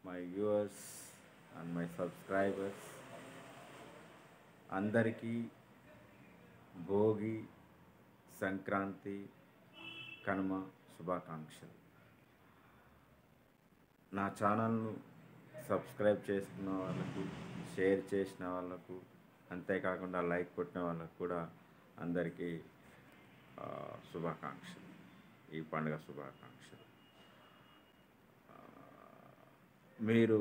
my viewers and my subscribers అందరికీ భోగి సంక్రాంతి కనుమ శుభాకాంక్షలు నా ఛానల్ను సబ్స్క్రైబ్ చేసుకున్న వాళ్ళకు షేర్ చేసిన వాళ్ళకు అంతేకాకుండా లైక్ కొట్టిన వాళ్ళకు కూడా అందరికీ ఆ, శుభాకాంక్షలు ఈ పండుగ శుభాకాంక్షలు ఆ, మీరు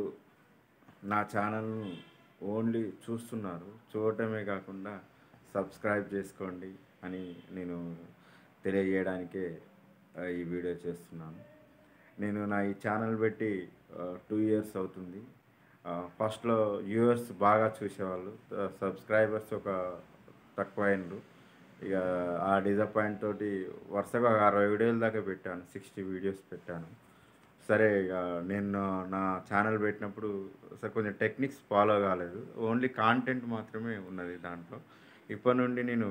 నా ఛానల్ను ఓన్లీ చూస్తున్నారు చూడటమే కాకుండా సబ్స్క్రైబ్ చేసుకోండి అని నేను తెలియజేయడానికే ఆ, ఈ వీడియో చేస్తున్నాను నేను నా ఈ ఛానల్ పెట్టి టూ ఇయర్స్ అవుతుంది ఫస్ట్లో వ్యూవర్స్ బాగా చూసేవాళ్ళు సబ్స్క్రైబర్స్ ఒక తక్కువ అయినరు ఇక ఆ డిసప్పాయింట్ తోటి వరుసగా ఒక అరవై వీడియోల దాకా పెట్టాను సిక్స్టీ వీడియోస్ పెట్టాను సరే ఇక నేను నా ఛానల్ పెట్టినప్పుడు అసలు కొంచెం టెక్నిక్స్ ఫాలో కాలేదు ఓన్లీ కాంటెంట్ మాత్రమే ఉన్నది దాంట్లో ఇప్పటి నుండి నేను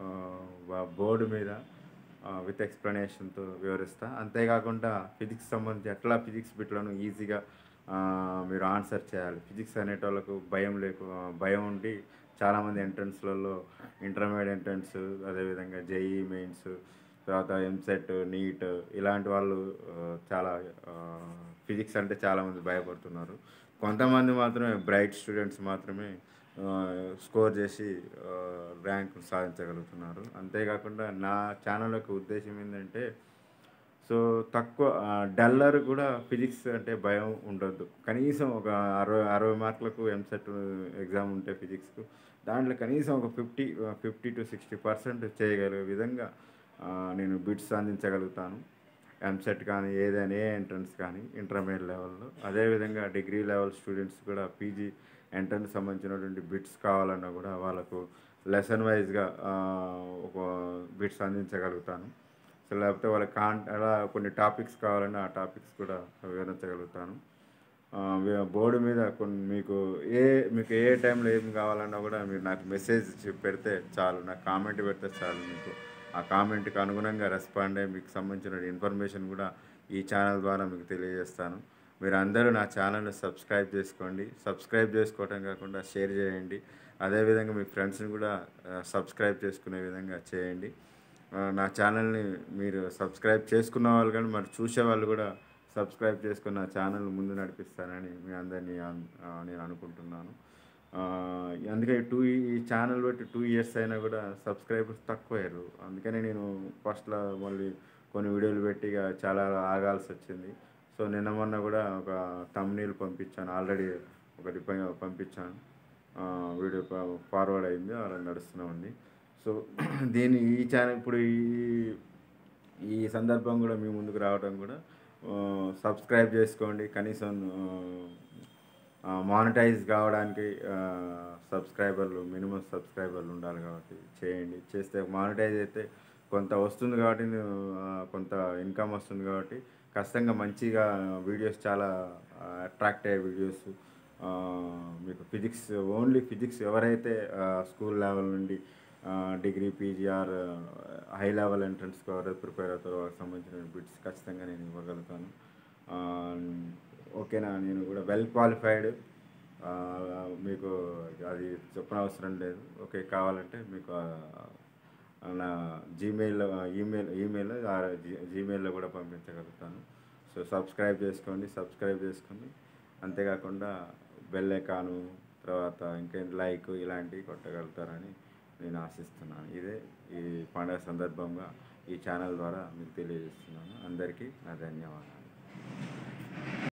బోర్డు మీద విత్ ఎక్స్ప్లెనేషన్తో వివరిస్తా అంతేకాకుండా ఫిజిక్స్ సంబంధించి ఎట్లా ఫిజిక్స్ బిట్లను ఈజీగా ఆ, మీరు ఆన్సర్ చేయాలి ఫిజిక్స్ అనేటోళ్ళకు భయం లేకు భయం ఉండి చాలామంది ఎంట్రన్స్లలో ఇంటర్మీడియట్ ఎంట్రన్స్ అదేవిధంగా జేఈ మెయిన్స్ తర్వాత ఎంసెట్ నీట్ ఇలాంటి వాళ్ళు ఆ, చాలా ఫిజిక్స్ అంటే చాలామంది భయపడుతున్నారు కొంతమంది మాత్రమే బ్రైట్ స్టూడెంట్స్ మాత్రమే స్కోర్ చేసి ర్యాంక్ సాధించగలుగుతున్నారు అంతేకాకుండా నా ఛానల్ యొక్క ఉద్దేశం ఏంటంటే సో తక్కువ డల్లర్ కూడా ఫిజిక్స్ అంటే భయం ఉండొద్దు కనీసం ఒక అరవై అరవై మార్కులకు ఎంసెట్ ఎగ్జామ్ ఉంటే ఫిజిక్స్కు దాంట్లో కనీసం ఒక fifty fifty to sixty percent చేయగలిగే విధంగా ఆ, నేను బిట్స్ అందించగలుగుతాను ఎంసెట్ కానీ ఏదైనా ఏ ఎంట్రన్స్ కానీ ఇంటర్మీడియట్ లెవెల్లో అదేవిధంగా డిగ్రీ లెవెల్ స్టూడెంట్స్ కూడా పీజీ ఎంట్రన్స్ సంబంధించినటువంటి బిట్స్ కావాలన్నా కూడా వాళ్ళకు లెసన్ వైజ్గా ఒక బిట్స్ అందించగలుగుతాను సో లేకపోతే వాళ్ళ కాన్ అలా కొన్ని టాపిక్స్ కావాలన్నా ఆ టాపిక్స్ కూడా వివరించగలుగుతాను ఆ, వి- బోర్డు మీద కొన్ని మీకు ఏ మీకు ఏ టైంలో ఏం కావాలన్నా కూడా మీరు నాకు మెసేజ్ చెప్- పెడితే చాలు నాకు కామెంట్ పెడితే చాలు మీకు ఆ కామెంట్కి అనుగుణంగా రెస్పాండ్ అయ్యి మీకు సంబంధించిన ఇన్ఫర్మేషన్ కూడా ఈ ఛానల్ ద్వారా మీకు తెలియజేస్తాను మీరు అందరూ నా ఛానల్ని సబ్స్క్రైబ్ చేసుకోండి సబ్స్క్రైబ్ చేసుకోవటం కాకుండా షేర్ చేయండి అదేవిధంగా మీ ఫ్రెండ్స్ని కూడా ఆ, సబ్స్క్రైబ్ చేసుకునే విధంగా చేయండి ఆ, నా ఛానల్ని మీరు సబ్స్క్రైబ్ చేసుకున్న వాళ్ళు కానీ మరి చూసే వాళ్ళు కూడా సబ్స్క్రైబ్ చేసుకుని నా ఛానల్ ముందు నడిపిస్తానని మీ అందరినీ అన్- ఆ, నేను అనుకుంటున్నాను ఆ, అందుకే టూ ఈ ఛానల్ పెట్టి టూ ఇయర్స్ అయినా కూడా సబ్స్క్రైబర్స్ తక్కువ అయ్యారు అందుకని నేను ఫస్ట్లో మళ్ళీ కొన్ని వీడియోలు పెట్టి ఇక చాలా ఆగాల్సి వచ్చింది సో నిన్న మొన్న కూడా ఒక తమ్నీల్ పంపించాను ఆల్రెడీ ఒకటి ప- పంపించాను ఆ, వీడియో ఫా- ఫార్వర్డ్ అయింది అలా నడుస్తూనే ఉంది సో దీని ఈ ఛానల్ ఇప్పుడు ఈ ఈ సందర్భం కూడా మీ ముందుకు రావడం కూడా ఆ, సబ్స్క్రైబ్ చేసుకోండి కనీసం మానిటైజ్ కావడానికి ఆ, సబ్స్క్రైబర్లు మినిమం సబ్స్క్రైబర్లు ఉండాలి కాబట్టి చేయండి చేస్తే మానిటైజ్ అయితే కొంత వస్తుంది కాబట్టి నేను, ఆ, కొంత ఇన్కమ్ వస్తుంది కాబట్టి ఖచ్చితంగా మంచిగా వీడియోస్ చాలా అట్రాక్ట్ అయ్యే వీడియోస్ మీకు ఫిజిక్స్ ఓన్లీ ఫిజిక్స్ ఎవరైతే స్కూల్ లెవెల్ నుండి డిగ్రీ పీజీఆర్ హై లెవెల్ ఎంట్రన్స్కి ఎవరైతే ప్రిపేర్ అవుతారో వాళ్ళకి సంబంధించిన బిట్స్ ఖచ్చితంగా నేను ఇవ్వగలుగుతాను ఆ, ఓకేనా నేను కూడా వెల్ క్వాలిఫైడ్ మీకు అది చెప్పనవసరం లేదు ఓకే కావాలంటే మీకు ఆ, నా జీమెయిల్లో ఈమెయిల్ ఈమెయిల్ జీమెయిల్లో కూడా పంపించగలుగుతాను సో సబ్స్క్రైబ్ చేసుకోండి సబ్స్క్రైబ్ చేసుకోండి అంతేకాకుండా బెల్ ఐకాను తర్వాత ఇంకేం లైక్ ఇలాంటివి కొట్టగలుగుతారని నేను ఆశిస్తున్నాను ఇదే ఈ పండుగ సందర్భంగా ఈ ఛానల్ ద్వారా మీకు తెలియజేస్తున్నాను అందరికీ నా ధన్యవాదాలు